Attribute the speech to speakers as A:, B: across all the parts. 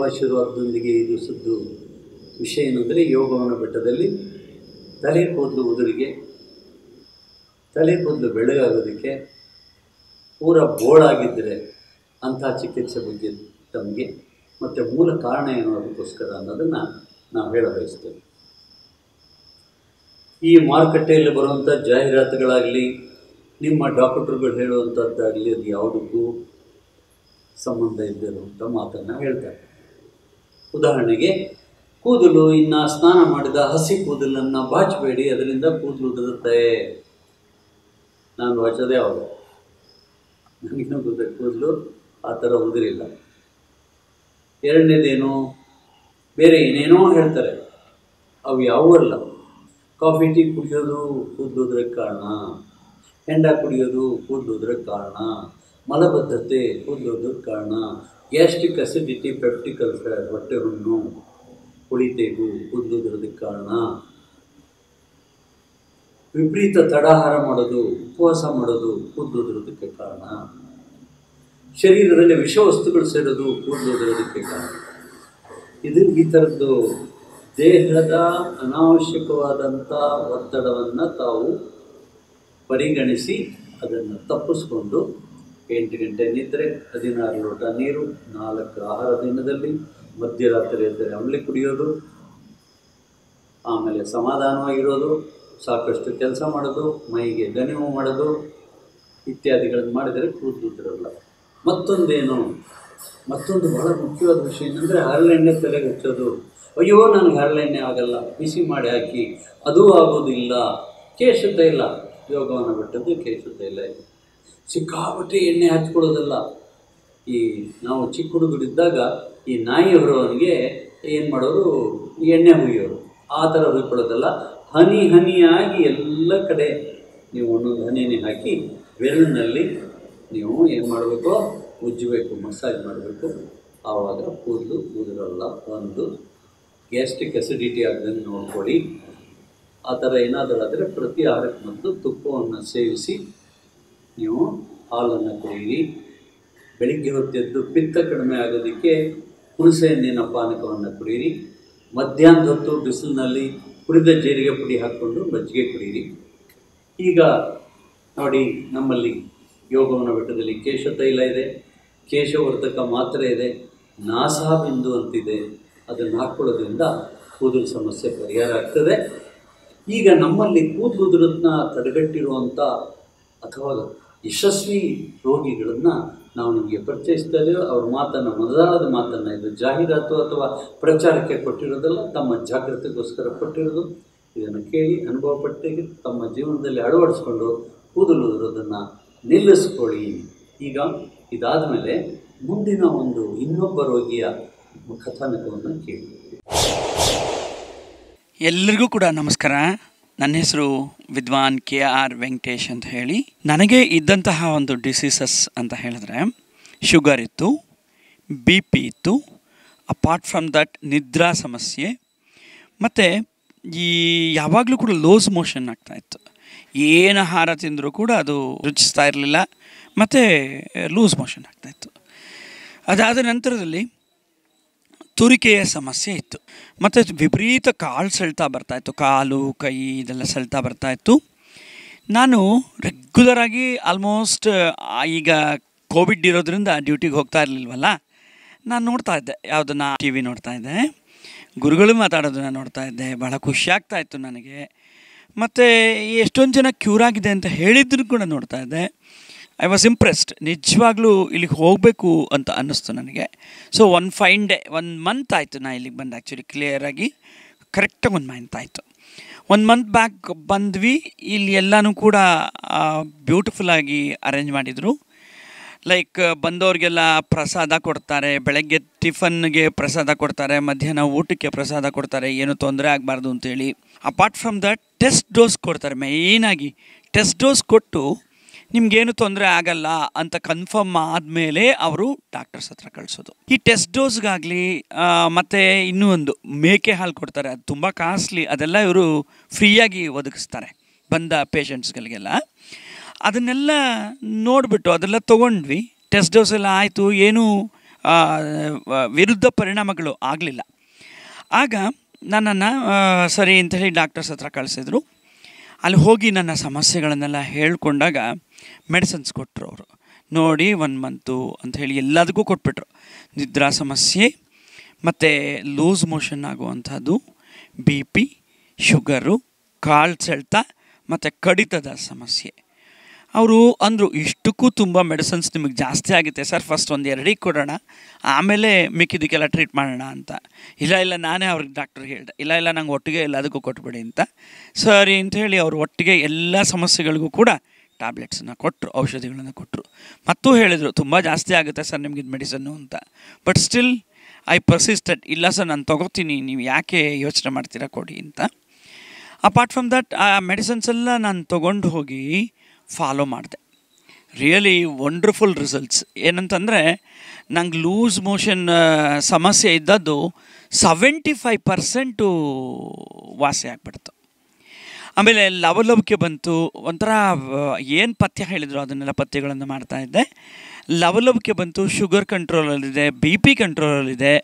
A: ದೇವಾಶೀರ್ವಾದದೊಂದಿಗೆ ಈ ದಿವಸದ್ದು ವಿಷಯ ಏನಂದರೆ ಯೋಗವನ ಬೆಟ್ಟದಲ್ಲಿ ತಲೆ ಕೂದಲು ಉದುರಿಗೆ ತಲೆ ಕೂದಲು ಬೆಳಗಾಗೋದಕ್ಕೆ ಪೂರ ಬೋಳಾಗಿದ್ದರೆ ಅಂಥ ಚಿಕಿತ್ಸೆ ಬಗ್ಗೆ ತಮಗೆ ಮತ್ತು ಮೂಲ ಕಾರಣ ಏನು ಅದಕ್ಕೋಸ್ಕರ ಅನ್ನೋದನ್ನು ನಾವು ಹೇಳ ಬಯಸ್ತೇವೆ ಈ ಮಾರುಕಟ್ಟೆಯಲ್ಲಿ ಬರುವಂಥ ಜಾಹೀರಾತುಗಳಾಗಲಿ ನಿಮ್ಮ ಡಾಕ್ಟರ್ಗಳು ಹೇಳುವಂಥದ್ದಾಗಲಿ ಅದು ಯಾವುದಕ್ಕೂ ಸಂಬಂಧ ಇದ್ದಿರುವಂಥ ಮಾತನ್ನು ಹೇಳ್ತಾರೆ ಉದಾಹರಣೆಗೆ ಕೂದಲು ಇನ್ನು ಸ್ನಾನ ಮಾಡಿದ ಹಸಿ ಕೂದಲನ್ನು ಬಾಚಬೇಡಿ ಅದರಿಂದ ಕೂದಲು ಉದುರುತ್ತೆ ನಾನು ಬಾಚೋದೇ ಅವರು ನನಗೇನು ಗೊತ್ತ ಕೂದಲು ಆ ಥರ ಉದುರಿಲ್ಲ ಎರಡನೇದೇನು ಬೇರೆ ಏನೇನೋ ಹೇಳ್ತಾರೆ ಅವು ಯಾವುವೂ ಅಲ್ಲ ಕಾಫಿ ಟೀ ಕುಡಿಯೋದು ಕೂದಲು ಉದ್ರಕ್ಕೆ ಕಾರಣ ಹೆಂಡ ಕುಡಿಯೋದು ಕೂದಲು ಉದ್ರಕ್ಕೆ ಕಾರಣ ಮಲಬದ್ಧತೆ ಕೂದಲು ಉದ್ರಕ್ಕೆ ಕಾರಣ ಗ್ಯಾಸ್ಟ್ರಿಕ್ ಅಸಿಡಿಟಿ ಪೆಪ್ಟಿಕ್ ಅಲ್ಸರ್ ಹೊಟ್ಟೆ ಹುಣ್ಣು ಕುಳಿತೇಗು ಕೂದಲು ಉದುರೋದಕ್ಕೆ ಕಾರಣ ವಿಪರೀತ ತಡಾಹಾರ ಮಾಡೋದು ಉಪವಾಸ ಮಾಡೋದು ಕೂದಲು ಉದುರೋದಕ್ಕೆ ಕಾರಣ ಶರೀರದಲ್ಲಿ ವಿಷವಸ್ತುಗಳು ಸೇರೋದು ಕೂದಲು ಉದುರೋದಕ್ಕೆ ಕಾರಣ ಇದು ಈ ಥರದ್ದು ದೇಹದ ಅನಾವಶ್ಯಕವಾದಂಥ ಒತ್ತಡವನ್ನು ತಾವು ಪರಿಗಣಿಸಿ ಅದನ್ನು ತಪ್ಪಿಸ್ಕೊಂಡು ಎಂಟು ಗಂಟೆ ನಿದ್ರೆ ಹದಿನಾರು ಲೋಟ ನೀರು ನಾಲ್ಕು ಆಹಾರ ದಿನದಲ್ಲಿ ಮಧ್ಯರಾತ್ರಿ ಎದ್ದರೆ ಅಂಬ್ಲಿ ಕುಡಿಯೋದು ಆಮೇಲೆ ಸಮಾಧಾನವಾಗಿರೋದು ಸಾಕಷ್ಟು ಕೆಲಸ ಮಾಡೋದು ಮೈಗೆ ದಣಿವು ಮಾಡೋದು ಇತ್ಯಾದಿಗಳನ್ನು ಮಾಡಿದರೆ ಕೂದಲು ಉದುರಲ್ಲ ಮತ್ತೊಂದೇನು ಮತ್ತೊಂದು ಬಹಳ ಮುಖ್ಯವಾದ ವಿಷಯ ಏನಂದರೆ ಹರಳೆಣ್ಣೆ ತಲೆಗೆ ಹಚ್ಚೋದು ಅಯ್ಯೋ ನನಗೆ ಹರಳೆಣ್ಣೆ ಆಗಲ್ಲ ಬಿಸಿ ಮಾಡಿ ಹಾಕಿ ಅದೂ ಆಗೋದಿಲ್ಲ ಕೇಶ ತೈಲ ಯೋಗವನ್ನು ಬಿಟ್ಟದ್ದು ಕೇಶ ತೈಲ ಇದೆ ಸಿಕ್ಕಾಪಟ್ಟೆ ಎಣ್ಣೆ ಹಚ್ಕೊಳ್ಳೋದಲ್ಲ ಈ ನಾವು ಚಿಕ್ಕ ಹುಡುಗರಿದ್ದಾಗ ಈ ನಾಯಿ ಹೊರೋವನಿಗೆ ಏನು ಮಾಡೋರು ಈ ಎಣ್ಣೆ ಹುಯ್ಯೋರು ಆ ಥರ ಹುಯ್ಕೊಳ್ಳೋದಲ್ಲ ಹನಿ ಹನಿಯಾಗಿ ಎಲ್ಲ ಕಡೆ ನೀವು ಒಂದೊಂದು ಹನಿನೇ ಹಾಕಿ ಬೆರಳಿನಲ್ಲಿ ನೀವು ಏನು ಮಾಡಬೇಕು ಉಜ್ಜಬೇಕು ಮಸಾಜ್ ಮಾಡಬೇಕು ಆವಾಗ ಕೂದಲು ಕೂದಲಲ್ಲ ಒಂದು ಗ್ಯಾಸ್ಟ್ರಿಕ್ ಅಸಿಡಿಟಿ ಆಗದಂಗೆ ನೋಡ್ಕೊಳ್ಳಿ ಆ ಥರ ಏನಾದರೂ ಆದರೆ ಪ್ರತಿ ಆಹಾರಕ್ಕೆ ಮೊದಲು ತುಪ್ಪವನ್ನು ಸೇವಿಸಿ ನೀವು ಹಾಲನ್ನು ಕುಡಿಯಿರಿ ಬೆಳಿಗ್ಗೆ ಹೊತ್ತೆದ್ದು ಪಿತ್ತ ಕಡಿಮೆ ಆಗೋದಕ್ಕೆ ಹುಣಸೆ ಹಣ್ಣಿನ ಪಾನಕವನ್ನು ಕುಡಿಯಿರಿ ಮಧ್ಯಾಹ್ನದ ಹೊತ್ತು ಬಿಸಿಲಿನಲ್ಲಿ ಹುರಿದ ಜೀರಿಗೆ ಪುಡಿ ಹಾಕ್ಕೊಂಡು ಮಜ್ಜಿಗೆ ಕುಡಿಯಿರಿ ಈಗ ನೋಡಿ ನಮ್ಮಲ್ಲಿ ಯೋಗವನ ಬೆಟ್ಟದಲ್ಲಿ ಕೇಶ ತೈಲ ಇದೆ ಕೇಶವರ್ಧಕ ಮಾತ್ರೆ ಇದೆ ನಾಸಾಬಿಂದು ಅಂತಿದೆ ಅದನ್ನು ಹಾಕ್ಕೊಳ್ಳೋದ್ರಿಂದ ಕೂದಲು ಸಮಸ್ಯೆ ಪರಿಹಾರ ಆಗ್ತದೆ ಈಗ ನಮ್ಮಲ್ಲಿ ಕೂದಲು ಉದುರನ್ನ ತಡೆಗಟ್ಟಿರುವಂಥ ಅಥವಾ ಯಶಸ್ವಿ ರೋಗಿಗಳನ್ನು ನಾವು ನಿಮಗೆ ಪರಿಚಯಿಸ್ತಾ ಇದ್ದೇವೆ ಅವ್ರ ಮಾತನ್ನು ಮೊದಲಾದ ಮಾತನ್ನು ಇದು ಜಾಹೀರಾತು ಅಥವಾ ಪ್ರಚಾರಕ್ಕೆ ಕೊಟ್ಟಿರೋದಲ್ಲ ತಮ್ಮ ಜಾಗೃತಿಗೋಸ್ಕರ ಕೊಟ್ಟಿರೋದು ಇದನ್ನು ಕೇಳಿ ಅನುಭವ ಪಟ್ಟಿಗೆ ತಮ್ಮ ಜೀವನದಲ್ಲಿ ಅಳವಡಿಸ್ಕೊಂಡು ಕೂದಲು ಉದುರೋದನ್ನು ನಿಲ್ಲಿಸ್ಕೊಳ್ಳಿ ಈಗ ಇದಾದ ಮೇಲೆ ಮುಂದಿನ ಒಂದು ಇನ್ನೊಬ್ಬ ರೋಗಿಯ ಕಥಾನಕವನ್ನು ಕೇಳಿ
B: ಎಲ್ಲರಿಗೂ ಕೂಡ ನಮಸ್ಕಾರ ನನ್ನ ಹೆಸರು ವಿದ್ವಾನ್ ಕೆ ಆರ್ ವೆಂಕಟೇಶ್ ಅಂತ ಹೇಳಿ ನನಗೆ ಇದ್ದಂತಹ ಒಂದು ಡಿಸೀಸಸ್ ಅಂತ ಹೇಳಿದ್ರೆ ಶುಗರ್ ಇತ್ತು ಬಿ ಪಿ ಇತ್ತು ಅಪಾರ್ಟ್ ಫ್ರಮ್ ದಟ್ ನಿದ್ರಾ ಸಮಸ್ಯೆ ಮತ್ತು ಈ ಯಾವಾಗಲೂ ಕೂಡ ಲೋಸ್ ಮೋಷನ್ ಆಗ್ತಾಯಿತ್ತು ಏನು ಆಹಾರ ತಿಂದರೂ ಕೂಡ ಅದು ರುಚಿಸ್ತಾ ಇರಲಿಲ್ಲ ಮತ್ತು ಲೂಸ್ ಮೋಷನ್ ಆಗ್ತಾಯಿತ್ತು ಅದಾದ ನಂತರದಲ್ಲಿ ತುರಿಕೆಯ ಸಮಸ್ಯೆ ಇತ್ತು ಮತ್ತು ವಿಪರೀತ ಕಾಲು ಸೆಳ್ತಾ ಬರ್ತಾಯಿತ್ತು ಕಾಲು ಕೈ ಇದೆಲ್ಲ ಸೆಳ್ತಾ ಬರ್ತಾಯಿತ್ತು ನಾನು ರೆಗ್ಯುಲರಾಗಿ ಆಲ್ಮೋಸ್ಟ್ ಈಗ ಕೋವಿಡ್ ಇರೋದ್ರಿಂದ ಡ್ಯೂಟಿಗೆ ಹೋಗ್ತಾ ಇರಲಿಲ್ವಲ್ಲ ನಾನು ನೋಡ್ತಾ ಇದ್ದೆ ಯಾವುದನ್ನು ಟಿ ವಿ ನೋಡ್ತಾ ಇದ್ದೆ ಗುರುಗಳು ಮಾತಾಡೋದನ್ನು ನೋಡ್ತಾ ಇದ್ದೆ ಭಾಳ ಖುಷಿ ಆಗ್ತಾ ಇತ್ತು ನನಗೆ ಮತ್ತು ಎಷ್ಟೊಂದು ಜನ ಕ್ಯೂರ್ ಆಗಿದೆ ಅಂತ ಹೇಳಿದ್ರು ಕೂಡ ನೋಡ್ತಾ ಇದ್ದೆ ಐ ವಾಸ್ ಇಂಪ್ರೆಸ್ಡ್ ನಿಜವಾಗ್ಲೂ ಇಲ್ಲಿಗೆ ಹೋಗಬೇಕು ಅಂತ ಅನ್ನಿಸ್ತು ನನಗೆ so one fine day one month ಆಯಿತು ನಾ ಇಲ್ಲಿಗೆ ಬಂದು ಆ್ಯಕ್ಚುಲಿ ಕ್ಲಿಯರಾಗಿ ಕರೆಕ್ಟಾಗಿ ಒಂದು ಮಂತ್ ಆಯಿತು ಒಂದು ಮಂತ್ ಬ್ಯಾಕ್ ಬಂದ್ವಿ ಇಲ್ಲಿ ಎಲ್ಲನೂ ಕೂಡ ಬ್ಯೂಟಿಫುಲ್ಲಾಗಿ ಅರೇಂಜ್ ಮಾಡಿದರು ಲೈಕ್ ಬಂದವ್ರಿಗೆಲ್ಲ ಪ್ರಸಾದ ಕೊಡ್ತಾರೆ ಬೆಳಗ್ಗೆ ಟಿಫನ್ಗೆ ಪ್ರಸಾದ ಕೊಡ್ತಾರೆ ಮಧ್ಯಾಹ್ನ ಊಟಕ್ಕೆ ಪ್ರಸಾದ ಕೊಡ್ತಾರೆ ಏನು ತೊಂದರೆ ಆಗಬಾರ್ದು ಅಂತೇಳಿ apart from that test dose ಕೊಡ್ತಾರೆ ಮೇಯ್ನಾಗಿ ಟೆಸ್ಟ್ ಡೋಸ್ ಕೊಟ್ಟು ನಿಮ್ಗೇನು ತೊಂದರೆ ಆಗಲ್ಲ ಅಂತ ಕನ್ಫರ್ಮ್ ಆದಮೇಲೆ ಅವರು ಡಾಕ್ಟರ್ಸ್ ಹತ್ರ ಕಳಿಸೋದು ಈ ಟೆಸ್ಟ್ ಡೋಸ್ಗಾಗಲಿ ಮತ್ತು ಇನ್ನೂ ಒಂದು ಮೇಕೆ ಹಾಲು ಕೊಡ್ತಾರೆ ಅದು ತುಂಬ ಕಾಸ್ಟ್ಲಿ ಅದೆಲ್ಲ ಇವರು ಫ್ರೀಯಾಗಿ ಒದಗಿಸ್ತಾರೆ ಬಂದ ಪೇಷಂಟ್ಸ್ಗಳಿಗೆಲ್ಲ ಅದನ್ನೆಲ್ಲ ನೋಡಿಬಿಟ್ಟು ಅದೆಲ್ಲ ತೊಗೊಂಡ್ವಿ ಟೆಸ್ಟ್ ಡೋಸ್ ಎಲ್ಲ ಆಯಿತು ಏನೂ ಆ, ವಿರುದ್ಧ ಪರಿಣಾಮಗಳು ಆಗಲಿಲ್ಲ ಆಗ ನನ್ನನ್ನು ಸರಿ ಅಂಥೇಳಿ ಡಾಕ್ಟರ್ಸ್ ಹತ್ರ ಕಳಿಸಿದ್ರು ಅಲ್ಲಿ ಹೋಗಿ ನನ್ನ ಸಮಸ್ಯೆಗಳನ್ನೆಲ್ಲ ಹೇಳ್ಕೊಂಡಾಗ ಮೆಡಿಸಿನ್ಸ್ ಕೊಟ್ಟರು ಅವರು ನೋಡಿ ಒನ್ ಮಂತು ಅಂಥೇಳಿ ಎಲ್ಲದಕ್ಕೂ ಕೊಟ್ಬಿಟ್ರು ನಿದ್ರಾ ಸಮಸ್ಯೆ ಮತ್ತು ಲೂಸ್ ಮೋಷನ್ ಆಗುವಂಥದ್ದು ಬಿ ಪಿ ಶುಗರು ಕಾಳು ಸೆಳೆತ ಮತ್ತು ಕಡಿತದ ಸಮಸ್ಯೆ ಅವರು ಅಂದರು ಇಷ್ಟಕ್ಕೂ ತುಂಬ ಮೆಡಿಸಿನ್ಸ್ ನಿಮಗೆ ಜಾಸ್ತಿ ಆಗುತ್ತೆ ಸರ್ ಫಸ್ಟ್ ಒಂದು ಎರಡಿಗೆ ಕೊಡೋಣ ಆಮೇಲೆ ಮಿಕ್ಕಿದ್ದಕ್ಕೆಲ್ಲ ಟ್ರೀಟ್ ಮಾಡೋಣ ಅಂತ ಇಲ್ಲ ಇಲ್ಲ ನಾನೇ ಅವ್ರಿಗೆ ಡಾಕ್ಟ್ರಿಗೆ ಹೇಳ್ದೆ ಇಲ್ಲ ಇಲ್ಲ ನಂಗೆ ಒಟ್ಟಿಗೆ ಎಲ್ಲದಕ್ಕೂ ಕೊಟ್ಬಿಡಿ ಅಂತ ಸರಿ ಅಂತ ಹೇಳಿ ಅವರು ಒಟ್ಟಿಗೆ ಎಲ್ಲ ಸಮಸ್ಯೆಗಳಿಗೂ ಕೂಡ ಟ್ಯಾಬ್ಲೆಟ್ಸನ್ನು ಕೊಟ್ಟರು ಔಷಧಿಗಳನ್ನು ಕೊಟ್ಟರು ಮತ್ತೂ ಹೇಳಿದರು ತುಂಬ ಜಾಸ್ತಿ ಆಗುತ್ತೆ ಸರ್ ನಿಮ್ಗೆ ಇದು ಮೆಡಿಸನ್ನು ಅಂತ ಬಟ್ ಸ್ಟಿಲ್ ಐ ಪರ್ಸಿಸ್ಟೆಡ್ ಇಲ್ಲ ಸರ್ ನಾನು ತೊಗೋತೀನಿ ನೀವು ಯಾಕೆ ಯೋಚನೆ ಮಾಡ್ತೀರಾ ಕೊಡಿ ಅಂತ ಅಪಾರ್ಟ್ ಫ್ರಮ್ ದಟ್ ಆ ಮೆಡಿಸಿನ್ಸ್ ಎಲ್ಲ ನಾನು ತೊಗೊಂಡು ಹೋಗಿ ಫಾಲೋ ಮಾಡಿದೆ ರಿಯಲಿ ವಂಡರ್ಫುಲ್ ರಿಸಲ್ಟ್ಸ್ ಏನಂತಂದರೆ ನಂಗೆ ಲೂಸ್ ಮೋಷನ್ ಸಮಸ್ಯೆ ಇದ್ದದ್ದು ಸೆವೆಂಟಿ ಫೈವ್ ಪರ್ಸೆಂಟು ವಾಸಿ ಆಗಿಬಿಡ್ತು ಆಮೇಲೆ ಲವಲವಿಕೆ ಬಂತು ಒಂಥರ ಏನು ಪಥ್ಯ ಹೇಳಿದ್ರು ಅದನ್ನೆಲ್ಲ ಪಥ್ಯಗಳನ್ನು ಮಾಡ್ತಾ ಇದ್ದೆ ಲವಲವಿಕೆ ಬಂತು ಶುಗರ್ ಕಂಟ್ರೋಲಲ್ಲಿದೆ ಬಿ ಪಿ ಕಂಟ್ರೋಲಲ್ಲಿದೆ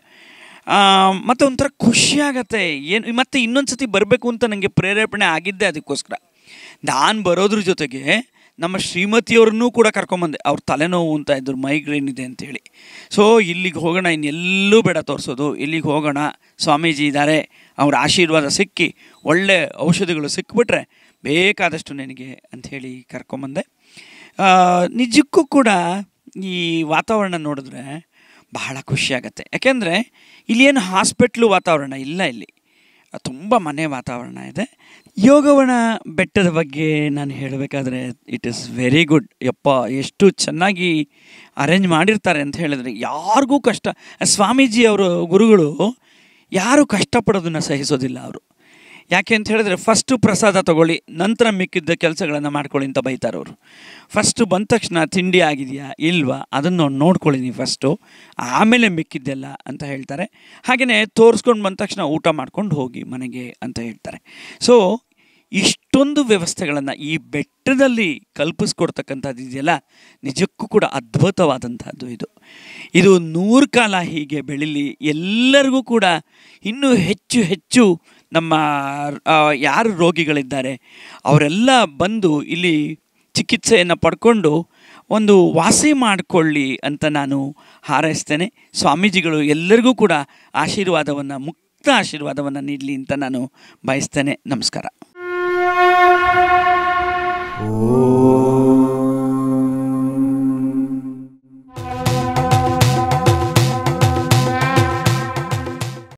B: ಮತ್ತು ಒಂಥರ ಖುಷಿಯಾಗತ್ತೆ ಏನು ಮತ್ತು ಇನ್ನೊಂದು ಸತಿ ಬರಬೇಕು ಅಂತ ನನಗೆ ಪ್ರೇರೇಪಣೆ ಆಗಿದ್ದೆ ಅದಕ್ಕೋಸ್ಕರ ನಾನು ಬರೋದ್ರ ಜೊತೆಗೆ ನಮ್ಮ ಶ್ರೀಮತಿಯವ್ರನ್ನೂ ಕೂಡ ಕರ್ಕೊಂಬಂದೆ ಅವ್ರ ತಲೆನೋವು ಅಂತ ಇದ್ರು ಮೈಗ್ರೇನ್ ಇದೆ ಅಂತೇಳಿ ಸೊ ಇಲ್ಲಿಗೆ ಹೋಗೋಣ ಇನ್ನೆಲ್ಲೂ ಬೇಡ ತೋರಿಸೋದು ಇಲ್ಲಿಗೆ ಹೋಗೋಣ ಸ್ವಾಮೀಜಿ ಇದ್ದಾರೆ ಅವ್ರ ಆಶೀರ್ವಾದ ಸಿಕ್ಕಿ ಒಳ್ಳೆ ಔಷಧಿಗಳು ಸಿಕ್ಬಿಟ್ರೆ ಬೇಕಾದಷ್ಟು ನನಗೆ ಅಂಥೇಳಿ ಕರ್ಕೊಂಬಂದೆ ಆ, ನಿಜಕ್ಕೂ ಕೂಡ ಈ ವಾತಾವರಣ ನೋಡಿದ್ರೆ ಬಹಳ ಖುಷಿಯಾಗತ್ತೆ ಯಾಕೆಂದರೆ ಇಲ್ಲಿ ಏನು ಹಾಸ್ಪಿಟ್ಲು ವಾತಾವರಣ ಇಲ್ಲ ಇಲ್ಲಿ ತುಂಬ ಮನೆ ವಾತಾವರಣ ಇದೆ ಯೋಗವನ ಬೆಟ್ಟದ ಬಗ್ಗೆ ನಾನು ಹೇಳಬೇಕಾದ್ರೆ ಇಟ್ ಇಸ್ ವೆರಿ ಗುಡ್ ಯಪ್ಪ ಎಷ್ಟು ಚೆನ್ನಾಗಿ ಅರೇಂಜ್ ಮಾಡಿರ್ತಾರೆ ಅಂತ ಹೇಳಿದ್ರೆ ಯಾರಿಗೂ ಕಷ್ಟ ಸ್ವಾಮೀಜಿ ಅವರು ಗುರುಗಳು ಯಾರು ಕಷ್ಟಪಡೋದನ್ನು ಸಹಿಸೋದಿಲ್ಲ ಅವರು ಯಾಕೆ ಅಂತ ಹೇಳಿದ್ರೆ ಫಸ್ಟು ಪ್ರಸಾದ ತಗೊಳ್ಳಿ ನಂತರ ಮಿಕ್ಕಿದ್ದ ಕೆಲಸಗಳನ್ನು ಮಾಡ್ಕೊಳ್ಳಿ ಅಂತ ಬೈತಾರೆ ಅವರು ಫಸ್ಟು ಬಂದ ತಕ್ಷಣ ತಿಂಡಿ ಆಗಿದೆಯಾ ಇಲ್ವಾ ಅದನ್ನು ನೋಡ್ಕೊಳ್ಳಿ ನೀವು ಫಸ್ಟು ಆಮೇಲೆ ಮಿಕ್ಕಿದ್ದೆಲ್ಲ ಅಂತ ಹೇಳ್ತಾರೆ ಹಾಗೆಯೇ ತೋರಿಸ್ಕೊಂಡು ಬಂದ ತಕ್ಷಣ ಊಟ ಮಾಡ್ಕೊಂಡು ಹೋಗಿ ಮನೆಗೆ ಅಂತ ಹೇಳ್ತಾರೆ ಸೊ ಇಷ್ಟೊಂದು ವ್ಯವಸ್ಥೆಗಳನ್ನು ಈ ಬೆಟ್ಟದಲ್ಲಿ ಕಲ್ಪಿಸ್ಕೊಡ್ತಕ್ಕಂಥದ್ದು ಇದೆಯಲ್ಲ ನಿಜಕ್ಕೂ ಕೂಡ ಅದ್ಭುತವಾದಂಥದ್ದು ಇದು ಇದು ನೂರು ಕಾಲ ಹೀಗೆ ಬೆಳೀಲಿ ಎಲ್ಲರಿಗೂ ಕೂಡ ಇನ್ನೂ ಹೆಚ್ಚು ಹೆಚ್ಚು ನಮ್ಮ ಆ, ಯಾರು ರೋಗಿಗಳಿದ್ದಾರೆ ಅವರೆಲ್ಲ ಬಂದು ಇಲ್ಲಿ ಚಿಕಿತ್ಸೆಯನ್ನು ಪಡ್ಕೊಂಡು ಒಂದು ವಾಸಿ ಮಾಡಿಕೊಳ್ಳಿ ಅಂತ ನಾನು ಹಾರೈಸ್ತೇನೆ ಸ್ವಾಮೀಜಿಗಳು ಎಲ್ಲರಿಗೂ ಕೂಡ ಆಶೀರ್ವಾದವನ್ನು ಮುಕ್ತ ಆಶೀರ್ವಾದವನ್ನು ನೀಡಲಿ ಅಂತ ನಾನು ಬಯಸ್ತೇನೆ ನಮಸ್ಕಾರ
C: ಓ